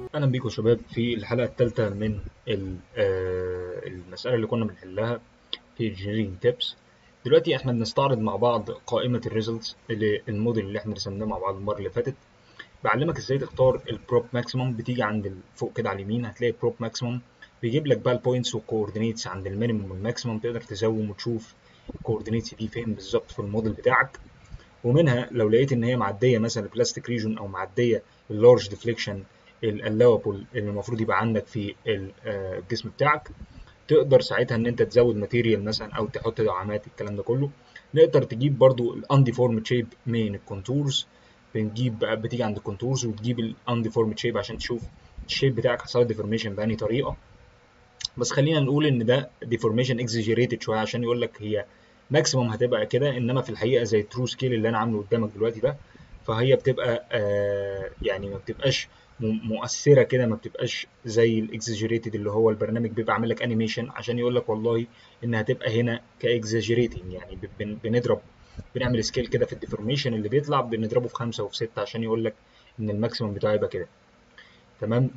أهلا بيكم يا شباب في الحلقة الثالثة من ال- آه، المسألة اللي كنا بنحلها في Engineering Tips دلوقتي احنا بنستعرض مع بعض قائمة الريزلتس اللي الموديل اللي احنا رسمناه مع بعض المرة اللي فاتت بعلمك ازاي تختار البروب ماكسيمم بتيجي عند ال- فوق كده على اليمين هتلاقي بروب ماكسيمم بيجيب لك بقى البوينتس والكوردينيتس عند المينيمم والماكسيمم تقدر تزوم وتشوف الكوردينيتس دي فين بالظبط في الموديل بتاعك ومنها لو لقيت ان هي معديه مثلا البلاستيك ريجون او معديه اللارج ديفليكشن الالاوبل اللي المفروض يبقى عندك في ال- آه، الجسم بتاعك تقدر ساعتها ان انت تزود ماتيريال مثلا او تحط دعامات الكلام ده كله نقدر تجيب برضو الانديفورم شيب من الكونتورز بنجيب بقى بتيجي عند الكونتورز وتجيب الانديفورم شيب عشان تشوف الشيب بتاعك حصل ديفورميشن بأنهي طريقه بس خلينا نقول ان ده ديفورميشن اكزاجيريتد شويه عشان يقول لك هي ماكسيموم هتبقى كده انما في الحقيقه زي الترو سكيل اللي انا عامله قدامك دلوقتي ده فهي بتبقى آه يعني ما بتبقاش م- مؤثره كده ما بتبقاش زي الاكزاجيريتد اللي هو البرنامج بيبقى عامل لك انيميشن عشان يقول لك والله ان هتبقى هنا كاكزاجيريتنج يعني ب- بن- بنضرب بنعمل سكيل كده في الديفورميشن اللي بيطلع بنضربه في خمسة وفي ستة عشان يقول لك ان الماكسيموم بتاعه يبقى كده تمام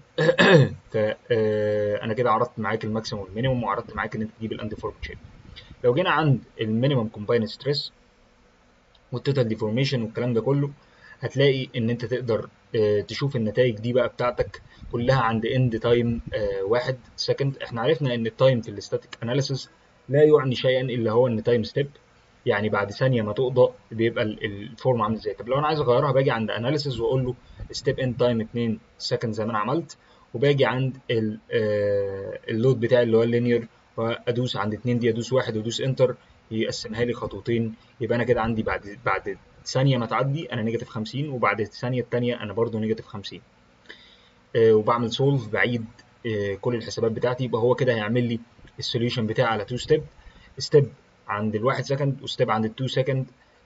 فانا كده عرضت معاك الماكسيموم والمينيموم وعرضت معاك ان انت تجيب الانديفورم شيب لو جينا عند المينيمم كومبايند ستريس والتوتال ديفورميشن والكلام ده كله هتلاقي ان انت تقدر آه، تشوف النتائج دي بقى بتاعتك كلها عند اند تايم واحد سكند احنا عرفنا ان التايم في الاستاتيك اناليسيس لا يعني شيئا الا هو ان تايم ستيب يعني بعد ثانيه ما تقضى بيبقى ال- الفورم عامل ازاي طب لو انا عايز اغيرها باجي عند اناليسيس واقول له ستيب اند تايم 2 سكند زي ما انا عملت وباجي عند ال- آه، اللود بتاعي اللي هو اللينير وادوس عند 2 دي ادوس واحد وادوس انتر يقسمها لي خطوتين يبقى انا كده عندي بعد بعد ثانيه ما تعدي انا نيجاتيف 50 وبعد الثانيه الثانيه انا برضو نيجاتيف 50 آه، وبعمل سولف بعيد آه، كل الحسابات بتاعتي يبقى هو كده هيعمل لي السوليوشن بتاعي على 2 ستيب ستيب عند الواحد سكند وستيب عند التو سكند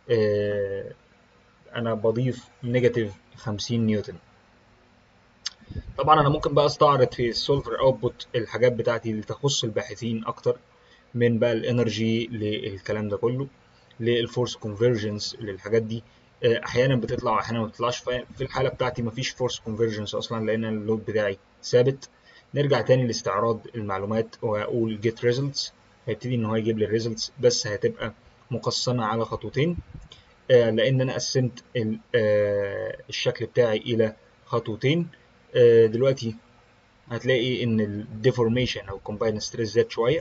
انا بضيف نيجاتيف 50 نيوتن طبعا انا ممكن بقى استعرض في السولفر اوتبوت الحاجات بتاعتي اللي تخص الباحثين اكتر من بقى الانرجي للكلام ده كله للفورس كونفرجنس للحاجات دي آه، احيانا بتطلع واحيانا ما بتطلعش ف- في الحاله بتاعتي مفيش فورس كونفرجنس اصلا لان اللود بتاعي ثابت نرجع تاني لاستعراض المعلومات واقول جيت ريزلتس هيبتدي ان هو يجيب لي الريزلتس بس هتبقى مقسمه على خطوتين آه، لان انا قسمت ال- آه، الشكل بتاعي الى خطوتين آه، دلوقتي هتلاقي ان الديفورميشن او كومباين ستريس زاد شويه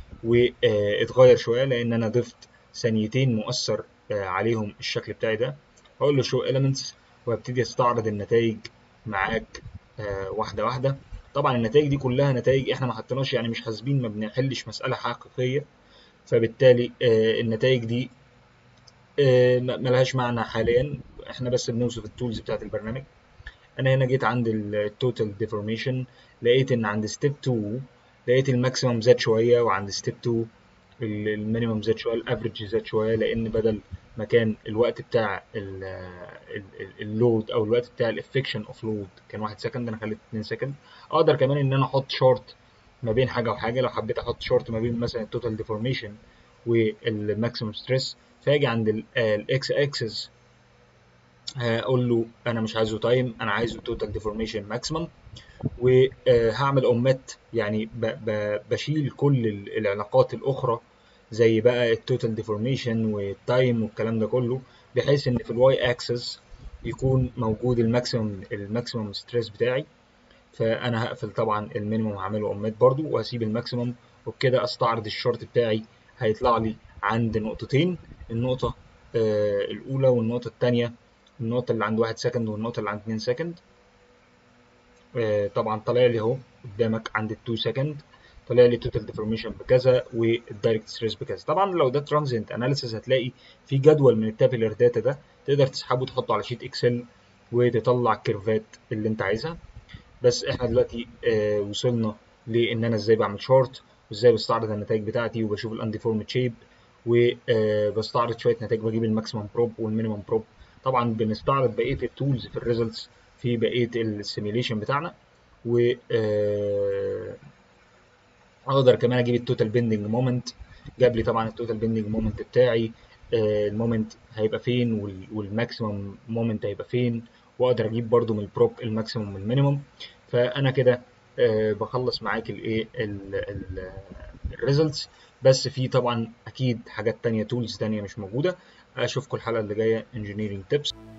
واتغير شويه لان انا ضفت ثانيتين مؤثر آه، عليهم الشكل بتاعي ده هقول له شو elements وابتدي استعرض النتائج معاك آه، واحده واحده طبعا النتائج دي كلها نتائج احنا ما حطيناش يعني مش حاسبين ما بنحلش مساله حقيقيه فبالتالي آه، النتائج دي آه، ما- ملهاش معنى حاليا احنا بس بنوصف التولز بتاعت البرنامج انا هنا جيت عند التوتال ديفورميشن لقيت ان عند ستيب 2 لقيت الماكسيمم زاد شويه وعند ستيب 2 المينيمم زاد شويه الافريج زاد شويه لان بدل ما كان الوقت بتاع اللود او الوقت بتاع الافكشن اوف لود كان 1 سكند انا خليته 2 سكند اقدر كمان ان انا احط شورت ما بين حاجه وحاجه لو حبيت احط شورت ما بين مثلا التوتال ديفورميشن والماكسيمم ستريس فاجي عند الاكس اكسس هقول له انا مش عايزه تايم انا عايزه توتال ديفورميشن ماكسيمم وهعمل اوميت يعني ب- ب- بشيل كل ال- العلاقات الاخرى زي بقى التوتال ديفورميشن والتايم والكلام ده كله بحيث ان في الواي اكسس يكون موجود الماكسيمم الماكسيمم ستريس بتاعي فانا هقفل طبعا المينيمم هعمله اوميت برضو وهسيب الماكسيمم وبكده استعرض الشورت بتاعي هيطلع لي عند نقطتين النقطة آه الأولى والنقطة التانية النقطة اللي عند واحد سكند والنقطة اللي عند اتنين سكند آه طبعا طالع لي اهو قدامك عند التو سكند طالع لي توتال ديفورميشن بكذا والدايركت ستريس بكذا طبعا لو ده ترانزينت اناليسيس هتلاقي في جدول من التابلر داتا ده تقدر تسحبه وتحطه على شيت اكسل وتطلع الكيرفات اللي انت عايزها بس احنا دلوقتي آه وصلنا لان انا ازاي بعمل شورت وازاي بستعرض النتائج بتاعتي وبشوف الانديفورمد شيب وبستعرض شويه نتائج بجيب الماكسيمم بروب والمينيمم بروب طبعا بنستعرض بقيه التولز في الريزلتس في بقيه السيميليشن بتاعنا و آه، اقدر كمان اجيب التوتال بيندنج مومنت جاب لي طبعا التوتال بيندنج مومنت بتاعي آه، المومنت هيبقى فين وال- والماكسيمم مومنت هيبقى فين واقدر اجيب برضو من البروب الماكسيمم والمينيمم فانا كده آه، بخلص معاك الايه الريزلتس بس في طبعا اكيد حاجات تانية تولز تانية مش موجودة اشوفكم الحلقة اللي جاية engineering tips